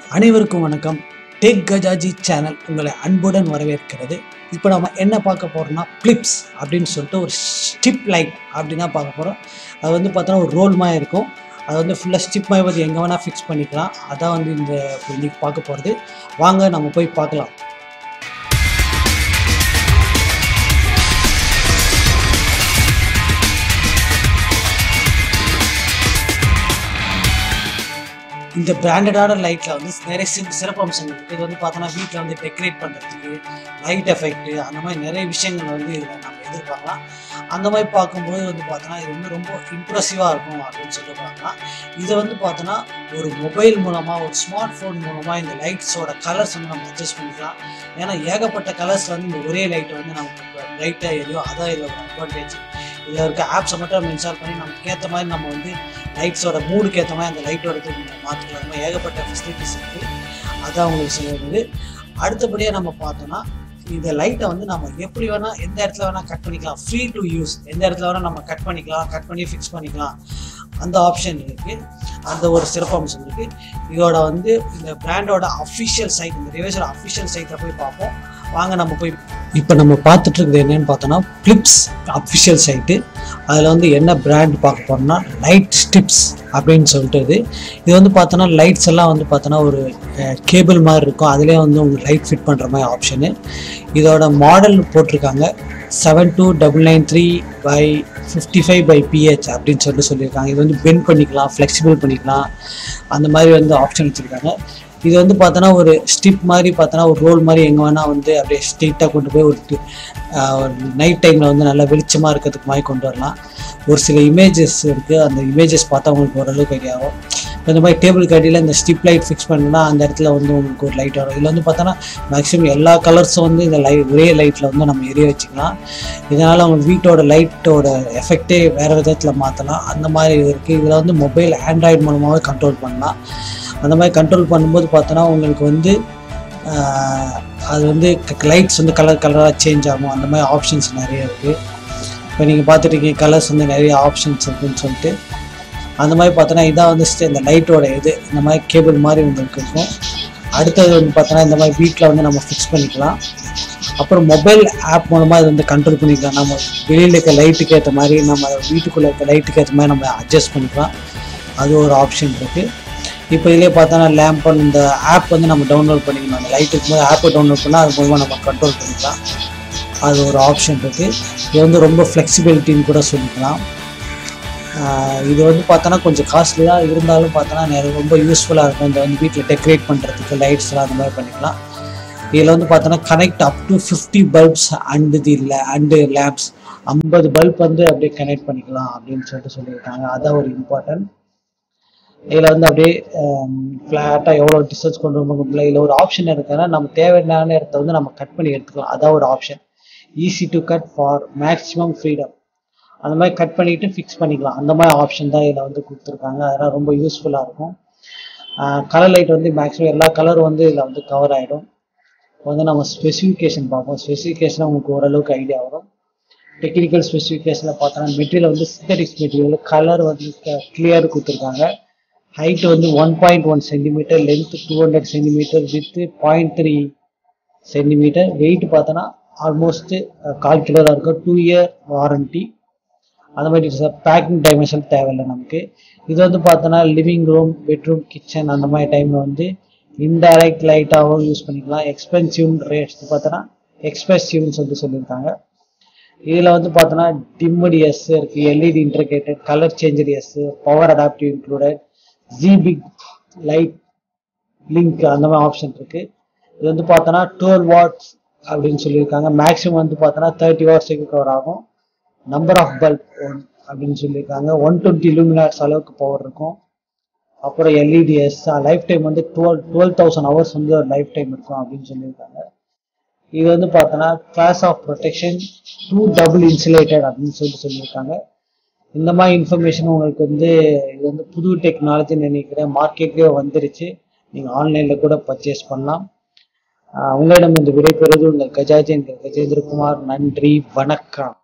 அனைவருக்கும் வணக்கம் tech கஜாஜி channel உங்களை அன்புடன் வரவேற்கிறது இப்போ நம்ம என்ன பார்க்க போகிறோம்னா கிளிப்ஸ் அப்படின்னு சொல்லிட்டு ஒரு ஸ்டிப் லைட் அப்படி தான் பார்க்க போகிறோம் அது வந்து பார்த்தோன்னா ஒரு ரோல் மாதிரி இருக்கும் அது வந்து ஃபுல்லாக ஸ்டிப் மாதிரி வந்து எங்கே வேணால் ஃபிக்ஸ் பண்ணிக்கலாம் அதான் வந்து இந்த இன்னைக்கு பார்க்க போகிறது வாங்க நம்ம போய் பார்க்கலாம் இந்த பிராண்டடான லைட்டில் வந்து நிறைய சி சிறப்பம்சங்கள் இருக்குது இது வந்து பார்த்தோன்னா வீட்டில் வந்து டெக்கரேட் பண்ணுறதுக்கு லைட் எஃபெக்ட் அந்த மாதிரி நிறைய விஷயங்கள் வந்து இதில் நம்ம எதிர்பார்க்கலாம் அந்த மாதிரி பார்க்கும்போது வந்து பார்த்தோன்னா இது வந்து ரொம்ப இம்ப்ரெசிவாக இருக்கும் அப்படின்னு சொல்லி பார்க்கலாம் இதை வந்து பார்த்தோன்னா ஒரு மொபைல் மூலமாக ஒரு ஸ்மார்ட் ஃபோன் மூலமாக இந்த லைட்ஸோட கலர்ஸ் வந்து நம்ம அட்ஜஸ்ட் பண்ணிக்கலாம் ஏன்னா ஏகப்பட்ட கலர்ஸ் வந்து இந்த ஒரே லைட்டை வந்து நமக்கு லைட்டாக எரியும் அதான் இதில் ஒரு அட்வான்டேஜ் இதில் இருக்க ஆப்ஸை மட்டும் நம்ம இன்ஸ்டால் பண்ணி நமக்கு ஏற்ற மாதிரி நம்ம வந்து லைட்ஸோட மூடுக்கு ஏற்ற மாதிரி அந்த லைட்டோட இது நம்ம மாற்றிக்கலாம் அந்த மாதிரி ஏகப்பட்ட ஃபெசிலிட்டிஸ் இருக்குது அதான் உங்களுக்கு சொல்லுறது அடுத்தபடியாக நம்ம பார்த்தோம்னா இந்த லைட்டை வந்து நம்ம எப்படி வேணால் எந்த இடத்துல வேணால் கட் பண்ணிக்கலாம் ஃப்ரீ டு யூஸ் எந்த இடத்துல வேணால் நம்ம கட் பண்ணிக்கலாம் கட் பண்ணி ஃபிக்ஸ் பண்ணிக்கலாம் அந்த ஆப்ஷன் இருக்குது அந்த ஒரு சிறப்பம்சம் இருக்குது இதோட வந்து இந்த பிராண்டோட அஃபிஷியல் சைட் இந்த ரிவேஸோட அஃபிஷியல் சைட்டில் போய் பார்ப்போம் வாங்க நம்ம போய் இப்போ நம்ம பார்த்துட்டு இருக்குது என்னன்னு பார்த்தோன்னா ஃப்ளிப்ஸ் அஃபிஷியல் சைட்டு அதில் வந்து என்ன பிராண்ட் பார்க்க போறோம்னா லைட் ஸ்டிப்ஸ் அப்படின்னு சொல்லிட்டு இது இது வந்து பார்த்தோன்னா லைட்ஸ் எல்லாம் வந்து பார்த்தோன்னா ஒரு கேபிள் மாதிரி இருக்கும் அதிலே வந்து உங்களுக்கு லைட் ஃபிட் பண்ணுற மாதிரி ஆப்ஷனு இதோட மாடல் போட்டிருக்காங்க seven two double nine three by fifty five by B அப்படின்னு சொல்லிட்டு சொல்லியிருக்காங்க இது வந்து பெண்ட் பண்ணிக்கலாம் ஃப்ளெக்சிபிள் பண்ணிக்கலாம் அந்த மாதிரி வந்து ஆப்ஷன் வச்சுருக்காங்க இது வந்து பார்த்தோன்னா ஒரு ஸ்டிப் மாதிரி பார்த்தோன்னா ஒரு ரோல் மாதிரி எங்கே வேணால் வந்து அப்படியே ஸ்ட்ரெயிட்டாக கொண்டு போய் ஒரு ஆஹ், ஒரு நைட் டைமில் வந்து நல்லா வெளிச்சமாக இருக்கிறதுக்கு மாதிரி கொண்டு வரலாம் ஒரு சில இமேஜஸ் இருக்குது அந்த இமேஜஸ் பார்த்தா உங்களுக்கு ஓரளவுக்கு ஐடியா ஆகும் இப்ப இந்த மாதிரி டேபிள் கடியில் இந்த ஸ்டிப் லைட் ஃபிக்ஸ் பண்ணணும்னா அந்த இடத்துல வந்து உங்களுக்கு ஒரு லைட் வரும் இதில் வந்து பார்த்தோன்னா மேக்ஸிமம் எல்லா கலர்ஸும் வந்து இந்த லைட் ஒரே லைட்டில் வந்து நம்ம எரிய வச்சுக்கலாம் இதனால் அவங்க வீட்டோட லைட்டோட எஃபெக்டே வேறு விதத்தில் மாற்றலாம் அந்த மாதிரி இருக்குது இதில் வந்து மொபைல் ஆண்ட்ராய்டு மூலமாகவே கண்ட்ரோல் பண்ணலாம் அந்த மாதிரி கண்ட்ரோல் பண்ணும்போது பார்த்தோன்னா உங்களுக்கு வந்து ஆஹ், அது வந்து லைட்ஸ் வந்து கலர் கலராக சேஞ்ச் ஆகும் அந்த மாதிரி ஆப்ஷன்ஸ் நிறைய இருக்குது இப்போ நீங்கள் பார்த்துருக்கீங்க கலர்ஸ் வந்து நிறைய ஆப்ஷன்ஸ் இருக்குன்னு சொல்லிட்டு அந்த மாதிரி பார்த்தோன்னா இதான் வந்து st- இந்த லைட்டோட இது இந்த மாதிரி கேபிள் மாதிரி உங்களுக்கு இருக்கும் அடுத்தது வந்து பார்த்தோன்னா இந்த மாதிரி வீட்டில் வந்து நம்ம ஃபிக்ஸ் பண்ணிக்கலாம் அப்புறம் மொபைல் ஆப் மூலமாக இது வந்து கண்ட்ரோல் பண்ணிக்கலாம் நம்ம வெளியில் இருக்க லைட்டுக்கு ஏற்ற மாதிரி நம்ம வீட்டுக்குள்ளே இருக்க லைட்டுக்கு ஏற்ற மாதிரி நம்ம அட்ஜஸ்ட் பண்ணிக்கலாம் அது ஒரு ஆப்ஷன் இருக்குது இப்போ இதிலே பார்த்தோன்னா லேம்பன் இந்த ஆப் வந்து நம்ம டவுன்லோட் பண்ணிக்கணும் அந்த லைட் இருக்கும்போது ஆப்பை டவுன்லோட் பண்ணால் அது மூலமாக நம்ம கண்ட்ரோல் பண்ணிக்கலாம் அது ஒரு ஆப்ஷன் இருக்குது இது வந்து ரொம்ப ஃப்ளெக்சிபிலிட்டின்னு கூட சொல்லிக்கலாம் ஆஹ் இது வந்து பார்த்தோன்னா கொஞ்சம் காஸ்ட்லி தான் இருந்தாலும் பார்த்தோன்னா நிறைய ரொம்ப யூஸ்ஃபுல்லாக இருக்கும் இந்த வந்து வீட்டில் டெக்கரேட் பண்ணுறதுக்கு லைட்ஸ்லாம் அந்த மாதிரி பண்ணிக்கலாம் இதில் வந்து பார்த்தோன்னா connect up to fifty bulbs and the and lamps ஐம்பது பல்ப் வந்து அப்படியே கனெக்ட் பண்ணிக்கலாம் அப்படின்னு சொல்லிட்டு சொல்லியிருக்காங்க அதான் ஒரு இம்பார்ட்டன்ட் இதில் வந்து அப்படியே ஃப்ளாட்டாக எவ்வளோ டிஸ்டன்ஸ் கொண்டு வர முடியல இதில் ஒரு ஆப்ஷன் இருக்குன்னா நம்ம தேவையான இடத்த வந்து நம்ம கட் பண்ணி எடுத்துக்கலாம் அதான் ஒரு option easy to cut for maximum freedom அந்த மாதிரி கட் பண்ணிட்டு ஃபிக்ஸ் பண்ணிக்கலாம் அந்த மாதிரி ஆப்ஷன் தான் இதில் வந்து கொடுத்துருக்காங்க அதெல்லாம் ரொம்ப யூஸ்ஃபுல்லாக இருக்கும் கலர் லைட் வந்து மேக்ஸிமம் எல்லா கலரும் வந்து இதில் வந்து கவர் ஆகிடும் வந்து நம்ம ஸ்பெசிஃபிகேஷன் பார்ப்போம் ஸ்பெசிஃபிகேஷன் உங்களுக்கு ஓரளவுக்கு ஐடியா வரும் டெக்னிக்கல் ஸ்பெசிஃபிகேஷனில் பார்த்தோன்னா மெட்டீரியல் வந்து சிந்தடிக்ஸ் மெட்டீரியல் கலர் வந்து கிளியர் கொடுத்துருக்காங்க ஹைட் வந்து one point one centimetre length two hundred centimetre width point three centimetre weight பார்த்தோன்னா ஆல்மோஸ்ட் கால் கிலோ தான் இருக்கும் டூ இயர் வாரண்டி அந்த மாதிரி பேக்கிங் டைமென்ஷன் தேவையில்லை நமக்கு இது வந்து பார்த்தோன்னா லிவிங் ரூம் பெட்ரூம் கிச்சன் அந்த மாதிரி டைமில் வந்து இன்டைரக்ட் லைட்டாகவும் யூஸ் பண்ணிக்கலாம் எக்ஸ்பென்சிவ் ரேட்ஸ் பார்த்தோன்னா எக்ஸ்பென்சிவ்னு சொல்லிட்டு சொல்லியிருக்காங்க இதில் வந்து பார்த்தோன்னா டிம்மடி எஸ் இருக்குது LED integrated colour changer yes power adaptive included ஜிபிக் லைட் லிங்க் அந்த மாதிரி ஆப்ஷன் இருக்கு இது வந்து பார்த்தோன்னா டுவெல் வாட்ஸ் அப்படின்னு சொல்லியிருக்காங்க மேக்ஸிமம் வந்து பார்த்தோன்னா தேர்ட்டி வாட்ஸுக்கு கவர் ஆகும் நம்பர் ஆஃப் பல்ப் ஒன் அப்படின்னு சொல்லியிருக்காங்க ஒன் டுவெண்ட்டி லூமினாட்ஸ் அளவுக்கு பவர் இருக்கும் அப்புறம் எல்இடிஎஸ் லைஃப் டைம் வந்து டுவெல் டுவெல் தௌசண்ட் ஹவர்ஸ் வந்து ஒரு லைஃப் டைம் இருக்கும் அப்படின்னு சொல்லியிருக்காங்க இது வந்து பார்த்தோன்னா class of protection two double insulated அப்படின்னு சொல்லிட்டு சொல்லியிருக்காங்க இந்த மாதிரி இன்ஃபர்மேஷன் உங்களுக்கு வந்து இது வந்து புது டெக்னாலஜின்னு நினைக்கிறேன் மார்க்கெட்லேயே வந்துருச்சு நீங்கள் ஆன்லைனில் கூட பர்ச்சேஸ் பண்ணலாம் ஆஹ் உங்களிடம் இந்த விடைபெறுவது உங்கள் கஜாஜி என்கிற கஜேந்திரகுமார் நன்றி வணக்கம்